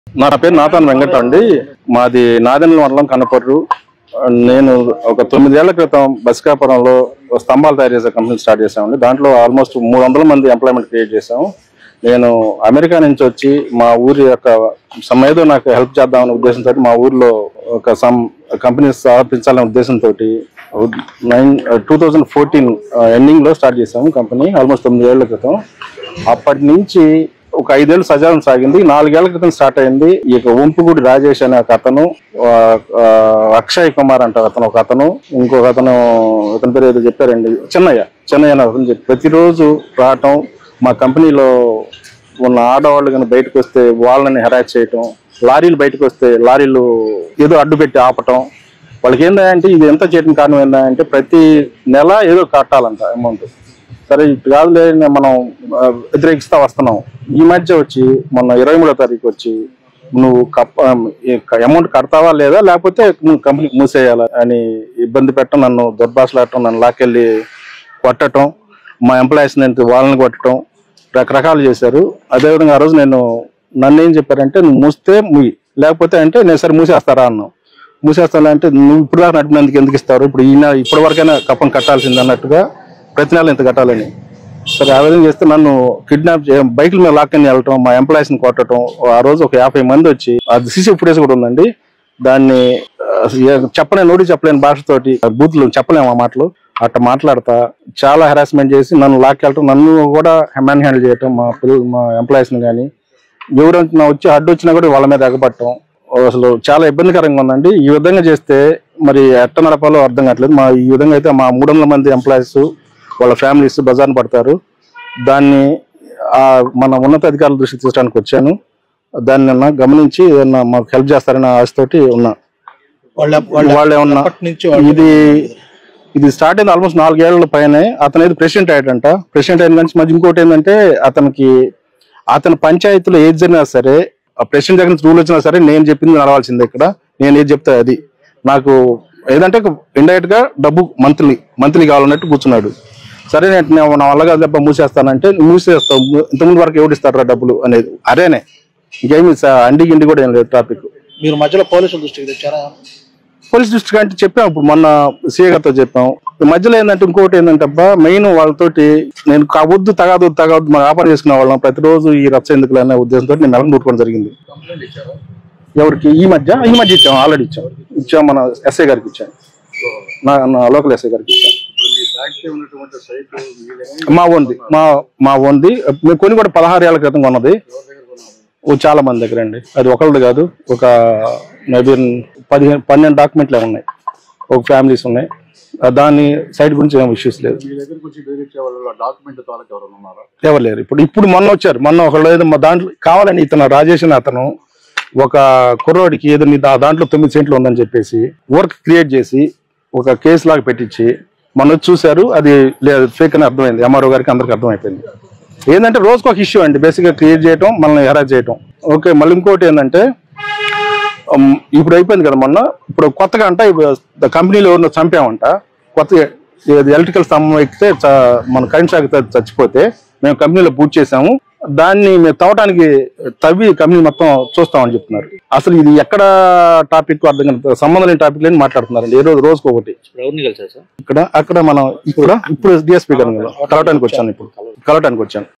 నా పేరు నాథాన్ వెంకట అండి మాది నాదెండ్ల మండలం కన్నపర్రు నేను ఒక తొమ్మిదేళ్ల క్రితం బస్కాపురంలో ఒక స్తంభాలు తయారు చేసే కంపెనీ స్టార్ట్ చేసామండి దాంట్లో ఆల్మోస్ట్ మూడు వందల మంది ఎంప్లాయ్మెంట్ క్రియేట్ చేసాము నేను అమెరికా నుంచి వచ్చి మా ఊరి యొక్క సమ్ ఏదో నాకు హెల్ప్ చేద్దామనే ఉద్దేశంతో మా ఊర్లో ఒక సమ్ కంపెనీ స్థాపించాలనే ఉద్దేశంతో nine two thousand fourteen ending లో స్టార్ట్ చేసాము కంపెనీ ఆల్మోస్ట్ తొమ్మిది ఏళ్ల క్రితం అప్పటి నుంచి ఒక ఐదేళ్ళు సజావం సాగింది నాలుగేళ్ల క్రితం స్టార్ట్ అయింది ఈ యొక్క ఒంపుగుడి రాజేష్ అనే ఒక అతను ఆ, ఆ, అక్షయ్ కుమార్ అంటారు అతను ఒక అతను ఇంకొక అతను అతని పేరు ఏదో చెప్పారండి చెన్నయ్య చెన్నయ్య అని అతను చెప్పి ప్రతిరోజు రావటం మా కంపెనీలో ఉన్న ఆడవాళ్ళు కానీ బయటకు వస్తే వాళ్ళని హెరాస్ చేయటం లారీలు బయటకు వస్తే లారీలు ఏదో అడ్డు పెట్టి ఆపటం వాళ్ళకి ఏంటంటే ఇది ఎంత చేయడం కారణం ఏంటంటే ప్రతి నెల ఏదో కట్టాలంట అమౌంట్ సరే ఇప్పుడు కాదులే మనం ఆ, వ్యతిరేకిస్తా వస్తున్నాం ఈ మధ్య వచ్చి మొన్న ఇరవై మూడో తారీఖు వచ్చి నువ్వు అమౌంట్ కడతావా లేదా లేకపోతే నువ్వు కంపెనీ మూసేయాలా అని ఇబ్బంది పెట్టడం నన్ను దుర్భాషలాడటం నన్ను లాక్కెళ్ళి కొట్టడం మా ఎంప్లాయీస్ నేను వాళ్ళని కొట్టడం రకరకాలు చేశారు అదేవిధంగా ఆ రోజు నేను నన్ను ఏం చెప్పారంటే నువ్వు మూస్తే ముయ్యి లేకపోతే అంటే నేను సరే మూసేస్తారా అన్నావు మూసేస్తాను అంటే నువ్వు ఇప్పుడు దాకా నడిపినందుకు ఎందుకు ఇస్తారు ఇప్పుడు ఈ నెల ఇప్పటి వరకైనా కప్పం కట్టాల్సింది అన్నట్టుగా ప్రతి నెల ఇంత కట్టాలని సరే ఆ విధంగా చేస్తే నన్ను కిడ్నాప్ చే బైకుల మీద లాక్కొని వెళ్ళటం మా ఎంప్లాయీస్ ని కొట్టడం ఆ రోజు ఒక యాభై మంది వచ్చి అది సీసీ ఫుటేజ్ కూడా ఉందండి దాన్ని ఆ, ఏ- చెప్పలేని నోటి చెప్పలేని భాషతోటి బూత్లు చెప్పలేము ఆ మాటలు అట్లా మాట్లాడతా చాలా హెరాస్మెంట్ చేసి నన్ను లాక్కెళ్ళటం నన్ను కూడా మ్యాన్ హ్యాండిల్ చేయటం మా పిల్లలు మా ఎంప్లాయీస్ ని కానీ ఎవరైనా వచ్చి అడ్డు వచ్చినా కూడా వాళ్ళ మీద ఎగబట్టడం అసలు చాలా ఇబ్బందికరంగా ఉందండి ఈ విధంగా చేస్తే మరి ఎట్ట నడపాలో అర్థం కావట్లేదు మా ఈ విధంగా అయితే మా మూడు వందల మంది ఎంప్లాయీస్ వాళ్ళ ఫ్యామిలీస్ బజార్ని పడతారు దాన్ని ఆ మన ఉన్నతాధికారుల దృష్టికి తీసడానికి వచ్చాను దాన్ని నిన్న గమనించి ఏదన్నా మాకు హెల్ప్ చేస్తారని ఆశతోటి ఉన్నా వాళ్ళ వాళ్ళు ఏమన్నా అప్పటి నుంచి వాళ్ళు ఇది ఇది స్టార్ట్ అయింది ఆల్మోస్ట్ నాలుగేళ్ల పైనే అతను ఏది ప్రెసిడెంట్ అయ్యాడంట ప్రెసిడెంట్ అయిన నుంచి మధ్య ఇంకోటి ఏంటంటే అతనికి అతని పంచాయతీలో ఏది జరిగినా సరే ఆ ప్రెసిడెంట్ దగ్గర నుంచి రూల్ వచ్చినా సరే నేను చెప్పింది నడవాల్సిందే ఇక్కడ నేను ఏది చెప్తే అది నాకు ఏదంటే ఇండైరెక్ట్ గా డబ్బు మంత్లీ మంత్లీ కావాలన్నట్టు కూర్చున్నాడు సరే నేను నేను నా వల్ల కాదు దెబ్బ మూసేస్తానంటే నువ్వు మూసేస్తావు ఇంతకుముందు వరకు ఎవడు ఇస్తారా డబ్బులు అనేది అరేనే ఇంకేమి స- అండి గిండి కూడా ఏం లేదు టాపిక్ మీరు మధ్యలో పోలీసుల దృష్టికి తెచ్చారా పోలీస్ డిస్ట్రిక్ట్ అంటే చెప్పాం ఇప్పుడు మొన్న సీఏ గారితో చెప్పాం ఈ మధ్యలో ఏంటంటే ఇంకోటి ఏంటంటే అబ్బా మెయిన్ వాళ్ళతోటి నేను కావద్దు తగదు తగవద్దు మన వ్యాపారం చేసుకునే వాళ్ళం ప్రతిరోజు ఈ రచ్చ ఎందుకు అనే ఉద్దేశంతో నేను నెలకు కొట్టుకోవడం జరిగింది ఎవరికి ఈ మధ్య ఈ మధ్య ఇచ్చాం ఆల్రెడీ ఇచ్చాం ఇచ్చాం మన ఎస్ఐ గారికి ఇచ్చాం నా నా లోకల్ ఎస్ఐ గారికి ఇచ్చాం మా ఉంది మా మా ఉంది మేము కొని కూడా పదహారు ఏళ్ల క్రితం కొన్నది ఓ చాలా మంది దగ్గర అండి అది ఒకళ్ళది కాదు ఒక మేబీ పదిహేను పన్నెండు డాక్యుమెంట్లు ఏమి ఉన్నాయి ఒక ఫ్యామిలీస్ ఉన్నాయి ఆ దాని సైడ్ గురించి ఏం ఇష్యూస్ లేదు మీ దగ్గరకు వచ్చి బెదిరించే వాళ్ళ డాక్యుమెంట్ తాలూకు ఎవరైనా ఉన్నారా ఎవరు లేరు ఇప్పుడు ఇప్పుడు మొన్న వచ్చారు మొన్న ఒకళ్ళు ఏదో మా దాంట్లో కావాలని ఇతను రాజేష్ అని అతను ఒక కుర్రోడికి ఏదో నీ దా- దాంట్లో తొమ్మిది సెంట్లు ఉందని చెప్పేసి వర్క్ క్రియేట్ చేసి ఒక కేసు లాగా పెట్టించి మొన్న వచ్చి చూశారు అది లేదు ఫేక్ అని అర్థమైంది ఎంఆర్ఓ గారికి అందరికి అర్థమైపోయింది ఏంటంటే రోజుకు ఒక ఇష్యూ అండి బేసిక్గా క్రియేట్ చేయటం మనల్ని హెరాస్ చేయటం ఓకే మళ్ళీ ఇంకోటి ఏంటంటే ఉమ్, ఇప్పుడు అయిపోయింది కదా మొన్న ఇప్పుడు కొత్తగా అంట ఇప్పుడు కంపెనీలో ఎవరినో చంపామంట కొత్త ఎలక్ట్రికల్ స్తంభం ఎక్కితే చ- మన కరెంట్ షాక్ త- చచ్చిపోతే మేము కంపెనీలో బూట్ చేసాము దాన్ని మేము తవ్వటానికి తవ్వి కంపెనీ మొత్తం చూస్తామని చెప్తున్నారు అసలు ఇది ఎక్కడ టాపిక్ అర్థం కాదు సంబంధం లేని టాపిక్ లేని మాట్లాడుతున్నారండి ఏ రోజు రోజుకి ఒకటి ఎవరిని కలిసారు సార్ ఇక్కడ అక్కడ మనం ఇక్కడ ఇప్పుడు డిఎస్పీ గారు కలవటానికి వచ్చాను ఇప్పుడు కలవటానికి వచ్చాను